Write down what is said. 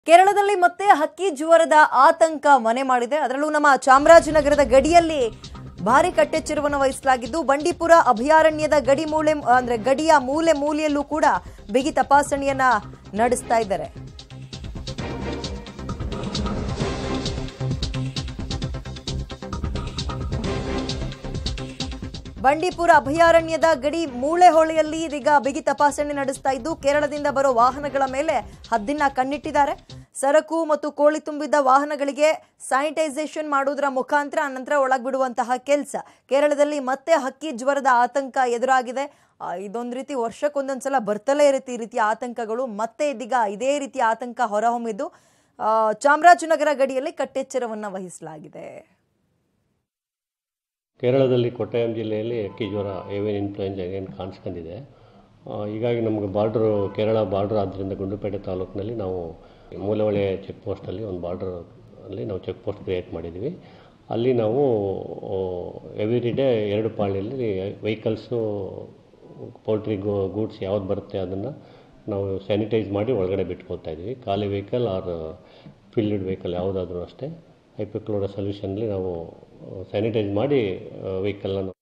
ಕೇರಳದಲ್ಲಿ ಮತ್ತೆ ಹಕ್ಕಿ ಜ್ವರದ ಆತಂಕ ಮನೆ ಮಾಡಿದೆ ಅದರಲ್ಲೂ ನಮ್ಮ ಚಾಮರಾಜನಗರದ ಗಡಿಯಲ್ಲಿ ಭಾರಿ ಕಟ್ಟೆಚ್ಚರವನ್ನು ವಹಿಸಲಾಗಿದ್ದು ಬಂಡೀಪುರ ಅಭಯಾರಣ್ಯದ ಗಡಿ ಮೂಲೆ ಅಂದ್ರೆ ಗಡಿಯ ಮೂಲೆ ಮೂಲೆಯಲ್ಲೂ ಕೂಡ ಬಿಗಿ ತಪಾಸಣೆಯನ್ನ ನಡೆಸ್ತಾ ಇದ್ದಾರೆ ಬಂಡೀಪುರ ಅಭಯಾರಣ್ಯದ ಗಡಿ ಮೂಳೆಹೊಳೆಯಲ್ಲಿ ಇದೀಗ ಬಿಗಿ ತಪಾಸಣೆ ನಡೆಸ್ತಾ ಇದ್ದು ಕೇರಳದಿಂದ ಬರೋ ವಾಹನಗಳ ಮೇಲೆ ಹದ್ದಿನ ಕಣ್ಣಿಟ್ಟಿದ್ದಾರೆ ಸರಕು ಮತ್ತು ಕೋಳಿ ತುಂಬಿದ್ದ ವಾಹನಗಳಿಗೆ ಸ್ಯಾನಿಟೈಸೇಷನ್ ಮಾಡುವುದರ ಮುಖಾಂತರ ಅನಂತರ ಒಳಗ್ಬಿಡುವಂತಹ ಕೆಲಸ ಕೇರಳದಲ್ಲಿ ಮತ್ತೆ ಹಕ್ಕಿ ಜ್ವರದ ಆತಂಕ ಎದುರಾಗಿದೆ ಆ, ಇದೊಂದು ರೀತಿ ವರ್ಷಕ್ಕೊಂದೊಂದ್ಸಲ ಬರ್ತಲೇ ಇರುತ್ತೆ ಈ ರೀತಿಯ ಆತಂಕಗಳು ಮತ್ತೆ ಇದೀಗ ಇದೇ ರೀತಿಯ ಆತಂಕ ಹೊರಹೊಮ್ಮಿದ್ದು ಆ, ಚಾಮರಾಜನಗರ ಗಡಿಯಲ್ಲಿ ಕಟ್ಟೆಚ್ಚರವನ್ನ ವಹಿಸಲಾಗಿದೆ ಕೇರಳದಲ್ಲಿ ಕೊಟ್ಟಾಯಂ ಜಿಲ್ಲೆಯಲ್ಲಿ ಅಕ್ಕಿ ಜ್ವರ ಏವಿಯನ್ ಇನ್ಫ್ಲೂಯೆಂಜಾ ಏನು ಕಾಣಿಸ್ಕೊಂಡಿದೆ ಆ, ಹೀಗಾಗಿ ನಮಗೆ ಬಾರ್ಡ್ರು ಕೇರಳ ಬಾರ್ಡ್ರ್ ಆದ್ದರಿಂದ ಗುಂಡ್ಲುಪೇಟೆ ತಾಲೂಕಿನಲ್ಲಿ ನಾವು ಮೂಲೆಹೊಳೆ ಚೆಕ್ ಪೋಸ್ಟಲ್ಲಿ ಒಂದು ಬಾರ್ಡ್ರ್ ಅಲ್ಲಿ ನಾವು ಚೆಕ್ ಪೋಸ್ಟ್ ಕ್ರಿಯೇಟ್ ಮಾಡಿದ್ವಿ ಅಲ್ಲಿ ನಾವು ಎವ್ರಿ ಡೇ ಎರಡು ಪಾಳಿಯಲ್ಲಿ ವೆಹಿಕಲ್ಸು ಪೋಲ್ಟ್ರಿ ಗೋ ಗೂಡ್ಸ್ ಯಾವ್ದು ಬರುತ್ತೆ ಅದನ್ನು ನಾವು ಸ್ಯಾನಿಟೈಸ್ ಮಾಡಿ ಒಳಗಡೆ ಬಿಟ್ಕೊಳ್ತಾ ಇದ್ವಿ ಖಾಲಿ ವೆಹಿಕಲ್ ಆರ್ ಫಿಲ್ಡ್ ವೆಹಿಕಲ್ ಯಾವುದಾದ್ರೂ ಅಷ್ಟೇ ಹೈಪೋಕ್ಲೋರ ಸೊಲ್ಯೂಷನ್ಲಿ ನಾವು ಸ್ಯಾನಿಟೈಸ್ ಮಾಡಿ ವೆಹಿಕಲ್ನ